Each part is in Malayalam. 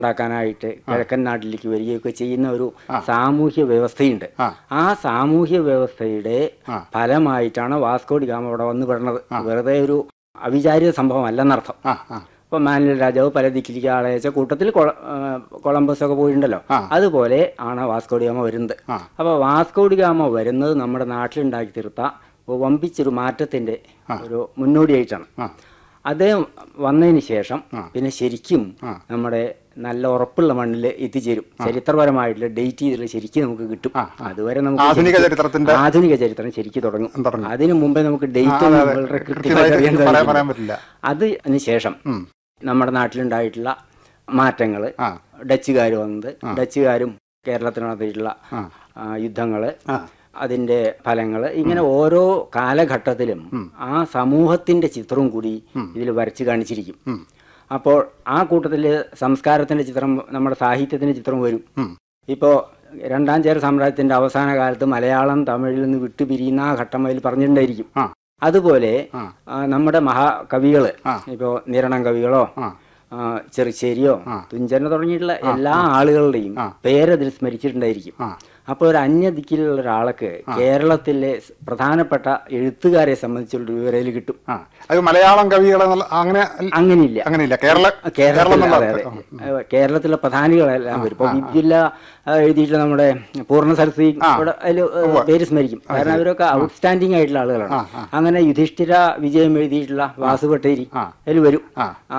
ഉണ്ടാക്കാനായിട്ട് കിഴക്കൻ നാട്ടിലേക്ക് വരികയൊക്കെ ചെയ്യുന്ന ഒരു സാമൂഹ്യ വ്യവസ്ഥയുണ്ട് ആ. ആ സാമൂഹ്യ വ്യവസ്ഥയുടെ ആ. ഫലമായിട്ടാണ് വാസ്കോഡി ഗാമ ഇവിടെ വന്ന് പെടുന്നത് വെറുതെ ഒരു അവിചാരിത സംഭവം അല്ലെന്നർത്ഥം ആ ആ ഇപ്പൊ മാനുവൽ രാജാവ് പല ദിക്കിലേക്ക് ആളെ അയച്ച കൂട്ടത്തിൽ കൊള- ആ, കൊളംബസ് ഒക്കെ പോയിട്ടുണ്ടല്ലോ ആ. അതുപോലെ ആണ് വാസ്കോഡി ഗാമ വരുന്നത് ആ. അപ്പൊ വാസ്കോഡി ഗാമ വരുന്നത് നമ്മുടെ നാട്ടിലുണ്ടാക്കി തീർത്ത വമ്പിച്ചൊരു മാറ്റത്തിന്റെ ഒരു മുന്നോടിയായിട്ടാണ് ആ. അദ്ദേഹം വന്നതിന് ശേഷം ആ. പിന്നെ ശരിക്കും ആ. നമ്മുടെ നല്ല ഉറപ്പുള്ള മണ്ണിൽ എത്തിച്ചേരും ചരിത്രപരമായിട്ടുള്ള ഡേറ്റ് ചെയ്തിട്ടുള്ള ശരിക്കും നമുക്ക് കിട്ടും ആ, അതുവരെ നമുക്ക് ആധുനിക ശരിക്കും- ചരിത്രത്തിന്റെ ആധുനിക ചരിത്രം ശരിക്കും തുടങ്ങും തുടങ്ങും. അതിനു മുമ്പേ നമുക്ക് ഡേറ്റ് ആ, അതെ, അതെ. വളരെ കൃത്യമായിട്ട് കൃത്യമായിട്ട് അറിയാൻ പറയാൻ സാധിക്കില്ല. പറയാൻ പറ്റില്ല അതിന് ശേഷം ഉം. നമ്മുടെ നാട്ടിലുണ്ടായിട്ടുള്ള മാറ്റങ്ങൾ ആ ഡച്ചുകാർ വന്നത് ഡച്ചുകാരും കേരളത്തിൽ നടത്തിയിട്ടുള്ള ആ. ആ, യുദ്ധങ്ങള് ആ. അതിന്റെ ഫലങ്ങൾ ഇങ്ങനെ ഓരോ കാലഘട്ടത്തിലും ആ സമൂഹത്തിന്റെ ചിത്രവും കൂടി ഇതിൽ വരച്ച് കാണിച്ചിരിക്കും ഉം. അപ്പോൾ ആ കൂട്ടത്തിൽ സംസ്കാരത്തിന്റെ ചിത്രം നമ്മുടെ സാഹിത്യത്തിന്റെ ചിത്രം വരും ഉം. ഇപ്പോൾ രണ്ടാം ചേര സാമ്രാജ്യത്തിന്റെ അവസാന കാലത്ത് മലയാളം തമിഴിൽ നിന്ന് വിട്ടുപിരിയുന്ന ആ ഘട്ടം അതിൽ പറഞ്ഞിട്ടുണ്ടായിരിക്കും ആ. അതുപോലെ ആ. ആ, നമ്മുടെ മഹാകവികള് ആ. ഇപ്പോൾ നിരണം കവികളോ ആ ആ, ചെറുശ്ശേരിയോ ആ. തുഞ്ചന തുടങ്ങിയിട്ടുള്ള എല്ലാ ആളുകളുടെയും ആ. പേരതിൽ സ്മരിച്ചിട്ടുണ്ടായിരിക്കും ആ അപ്പോൾ ഒരു അന്യ ദിക്കിലുള്ള ഒരാൾക്ക് കേരളത്തിലെ സ് പ്രധാനപ്പെട്ട എഴുത്തുകാരെ സംബന്ധിച്ചുള്ള വിവരയിൽ കിട്ടും ആ അത് മലയാളം കവികളെ എന്നുള്ള- അങ്ങനെ അല്ല- അങ്ങനെയില്ല അങ്ങനെയില്ല കേരള കേരളം കേരളത്തിൽ എന്നുള്ള അതെ, അതെ. അർത്ഥം. ഏഹ് കേരളത്തിലെ പ്രധാനികളെല്ലാം വരും ഇപ്പൊ വിദ്യുല്ല എഴുതിയിട്ടുള്ള നമ്മുടെ പൂർണ്ണ സരസ്വതി ഇവിടെ അതിൽ പേര് സ്മരിക്കും കാരണം അവരൊക്കെ ഔട്ട്സ്റ്റാൻഡിംഗ് ആയിട്ടുള്ള ആളുകളാണ് ആ, അങ്ങനെ യുധിഷ്ഠിര വിജയം എഴുതിയിട്ടുള്ള വാസുഭട്ടേരി ആ. അതിൽ വരും ആ. ആ,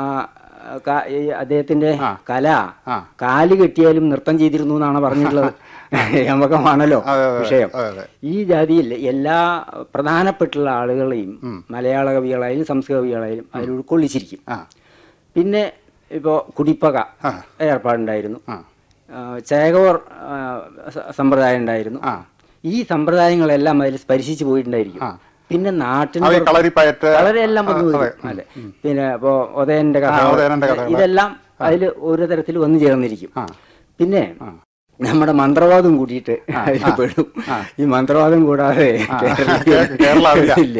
ക- ഈ അദ്ദേഹത്തിന്റെ കല ആ. കാല് കെട്ടിയാലും നൃത്തം ചെയ്തിരുന്നു എന്നാണ് പറഞ്ഞിട്ടുള്ളത് യമകമാണല്ലോ അതെ, അതെ, വിഷയം അതെ, അതെ. ഈ ജാതിയിൽ എല്ലാ പ്രധാനപ്പെട്ടുള്ള ആളുകളെയും മലയാള കവികളായാലും സംസ്കൃത കവികളായാലും അതിൽ ഉൾക്കൊള്ളിച്ചിരിക്കും ആ പിന്നെ ഇപ്പോൾ കുടിപ്പക ആ. ഏർപ്പാടുണ്ടായിരുന്നു ആ ആ, ചേകവർ ആ, സ- സമ്പ്രദായം ഉണ്ടായിരുന്നു ആ ഈ സമ്പ്രദായങ്ങളെല്ലാം അതിൽ സ്പർശിച്ചു പോയിട്ടുണ്ടായിരിക്കും ആ. പിന്നെ നാട്ടിന് അവ ഈ കളരിപ്പയറ്റ് വളരെ എല്ലാം വന്നു അതെ. വരും അതെ പിന്നെ ഇപ്പോ ഉദയന്റെ കഥ ആ, ഉദയനന്റെ കഥകൾ. ഇതെല്ലാം അതിൽ ഓരോ തരത്തിൽ വന്നു ചേർന്നിരിക്കും ആ പിന്നെ നമ്മുടെ മന്ത്രവാദം കൂടിയിട്ട് അതിൽ പെടും ഈ മന്ത്രവാദം കൂടാതെ കേരളത്തിൽ കേരളം അതില്ല. ഇല്ല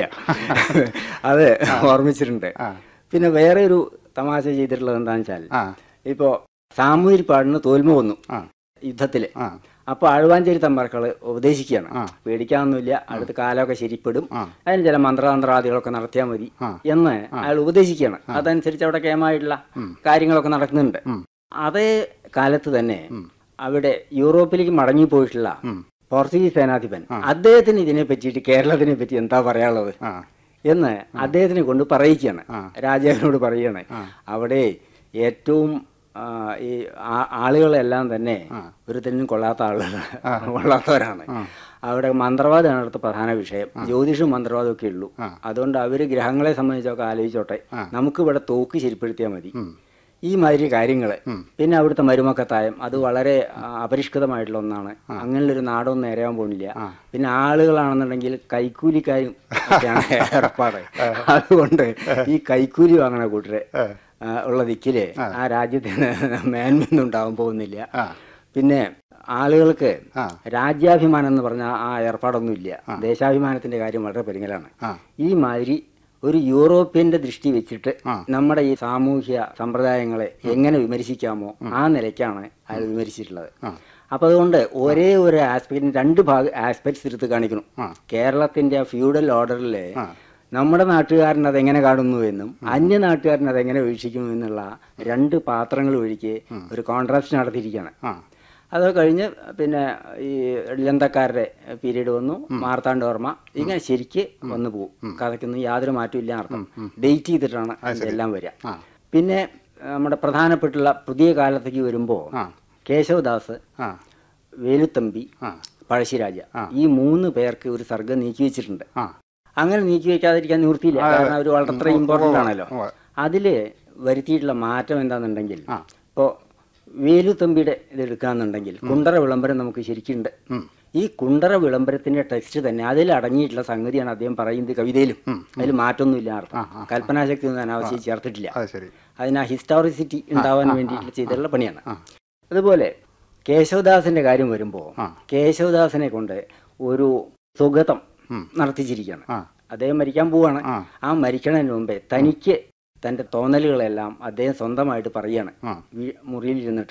അത് ഓർമ്മിച്ചിട്ടുണ്ട് ആ. പിന്നെ വേറെ ഒരു തമാശ ചെയ്തിട്ടുള്ളത് എന്താണെന്ന് വെച്ചാൽ ആ ഇപ്പോ സാമൂതിരി പാടിന് തോൽമ വന്നു ആ യുദ്ധത്തില് ആ അപ്പൊ അഴുവാഞ്ചേരി തമ്പാർക്കള് ഉപദേശിക്കുകയാണ് ആ. പേടിക്കാനൊന്നുമില്ല അടുത്ത കാലമൊക്കെ ശരിപ്പെടും ആ. അതിന് ചില മന്ത്രതന്ത്രാദികളൊക്കെ നടത്തിയാൽ മതി ആ. എന്ന് അയാൾ ഉപദേശിക്കുകയാണ് അതനുസരിച്ച് അവിടെ കേമായിട്ടുള്ള കാര്യങ്ങളൊക്കെ നടക്കുന്നുണ്ട് ഉം. അതേ കാലത്ത് തന്നെ ഉം. അവിടെ യൂറോപ്പിലേക്ക് മടങ്ങിപ്പോയിട്ടുള്ള ഉം. പോർച്ചുഗീസ് സേനാധിപൻ അദ്ദേഹത്തിന് ഇതിനെ പറ്റിയിട്ട് കേരളത്തിനെ പറ്റി എന്താ പറയാനുള്ളത് ആ എന്ന് അദ്ദേഹത്തിനെ കൊണ്ട് പറയിക്കുകയാണ് ആ. രാജാവിനോട് പറയുകയാണ് ആ. അവിടെ ഏറ്റവും ആ, ഈ ആ- ആളുകളെല്ലാം തന്നെ ആ. ഒരു തെന്നും കൊള്ളാത്ത ആളുകളാണ് കൊള്ളാത്തവരാണ് ആ. അവിടെ മന്ത്രവാദമാണ് അടുത്ത പ്രധാന വിഷയം ജ്യോതിഷവും മന്ത്രവാദവും ഒക്കെ ഉള്ളൂ ആ. അതുകൊണ്ട് അവര് ഗ്രഹങ്ങളെ സംബന്ധിച്ചൊക്കെ ആലോചിച്ചോട്ടെ ആ. നമുക്ക് ഇവിടെ തോക്ക് ശരിപ്പെടുത്തിയാൽ മതി ഉം. ഈ മാതിരി കാര്യങ്ങൾ ഉം. പിന്നെ അവിടുത്തെ മരുമക്കത്തായം അത് വളരെ ആ, അപരിഷ്കൃതമായിട്ടുള്ള ഒന്നാണ് അങ്ങനെയുള്ളൊരു നാടൊന്നും നേരാൻ പോകുന്നില്ല ആ. പിന്നെ ആളുകളാണെന്നുണ്ടെങ്കിൽ കൈക്കൂലിക്കാരും ഒക്കെയാണ് ഏർപ്പാട് അതുകൊണ്ട് ഈ കൈക്കൂലി വാങ്ങണ കൂട്ടരെ ഏ. ആ, ഉള്ള ദിക്കില് ആ രാജ്യത്തിന് മേന്മയൊന്നും ഉണ്ടാവാൻ പോകുന്നില്ല ആ പിന്നെ ആളുകൾക്ക് ആ. രാജ്യാഭിമാനം എന്ന് പറഞ്ഞ ആ ഏർപ്പാടൊന്നും ഇല്ല ദേശാഭിമാനത്തിന്റെ കാര്യം വളരെ പരിങ്ങലാണ് ആ. ഈ മാതിരി ഒരു യൂറോപ്യന്റെ ദൃഷ്ടി വെച്ചിട്ട് ആ. നമ്മുടെ ഈ സാമൂഹ്യ സമ്പ്രദായങ്ങളെ എങ്ങനെ വിമർശിക്കാമോ ആ നിലയ്ക്കാണ് അയാൾ വിമർശിച്ചിട്ടുള്ളത് ആ. അപ്പൊ അതുകൊണ്ട് ഒരേ ഒരു ആസ്പെക്റ്റിന് രണ്ട് ഭാഗ ആസ്പെക്ട്സ് എടുത്ത് കാണിക്കണം ആ. കേരളത്തിന്റെ ഫ്യൂഡൽ ഓർഡറിലെ ആ. നമ്മുടെ നാട്ടുകാരൻ അതെങ്ങനെ കാണുന്നു എന്നും അന്യ നാട്ടുകാരൻ അതെങ്ങനെ വീക്ഷിക്കുന്നു എന്നുള്ള രണ്ട് പാത്രങ്ങൾ ഒഴിക്ക് ഒരു കോൺട്രാസ്റ്റ് നടത്തിയിരിക്കുകയാണ് ആ അത് കഴിഞ്ഞ് പിന്നെ ഈ ലന്തക്കാരുടെ പീരീഡ് വന്നു മാർത്താണ്ഡവർമ്മ ഇങ്ങനെ ശരിക്ക് വന്നു പോകും കഥയ്ക്കൊന്നും യാതൊരു മാറ്റവും ഇല്ല അർത്ഥം ഡേറ്റ് ചെയ്തിട്ടാണ് ഇതെല്ലാം വരിക ആ. പിന്നെ നമ്മുടെ പ്രധാനപ്പെട്ടുള്ള പുതിയ കാലത്തേക്ക് വരുമ്പോൾ ആ. കേശവദാസ് ആ വേലുത്തമ്പി ആ പഴശ്ശിരാജ ആ. ഈ മൂന്ന് പേർക്ക് ഒരു സർഗം നീക്കി വെച്ചിട്ടുണ്ട് ആ അങ്ങനെ നീക്കി വെക്കാതിരിക്കാൻ നിവൃത്തിയില്ല കാരണം അവർ വളരെ ഇമ്പോർട്ടൻ്റ് ആണല്ലോ ഉവ്വ്. അതില് വരുത്തിയിട്ടുള്ള മാറ്റം എന്താണെന്നുണ്ടെങ്കിൽ ആ. ഇപ്പോൾ വേലുത്തമ്പിയുടെ ഇത് എടുക്കാന്നുണ്ടെങ്കിൽ കുണ്ടറ വിളംബരം നമുക്ക് ശരിക്കുണ്ട് ഉം. ഈ കുണ്ടറ വിളംബരത്തിന്റെ ടെക്സ്റ്റ് തന്നെ അതിൽ അടങ്ങിയിട്ടുള്ള സംഗതിയാണ് അദ്ദേഹം പറയുന്നത് കവിതയിലും അതിൽ മാറ്റമൊന്നുമില്ല അർത്ഥം കൽപ്പനാശക്തി ഒന്നും അനാവശ്യം ചേർത്തിട്ടില്ല അത് ശരി അതിന് ആ ഹിസ്റ്റോറിസിറ്റി ഉണ്ടാവാൻ വേണ്ടിയിട്ട് ചെയ്തിട്ടുള്ള പണിയാണ് അതുപോലെ കേശവദാസിന്റെ കാര്യം വരുമ്പോൾ ആ. കേശവദാസിനെ കൊണ്ട് ഒരു സുഗതം ഉം. നടത്തിച്ചിരിക്കുകയാണ് ആ അദ്ദേഹം മരിക്കാൻ പോവാണ് ആ ആ മരിക്കണതിന് മുമ്പേ തനിക്ക് തന്റെ തോന്നലുകളെല്ലാം അദ്ദേഹം സ്വന്തമായിട്ട് പറയാണ് ആ വീ- മുറിയിൽ ഇരുന്നിട്ട്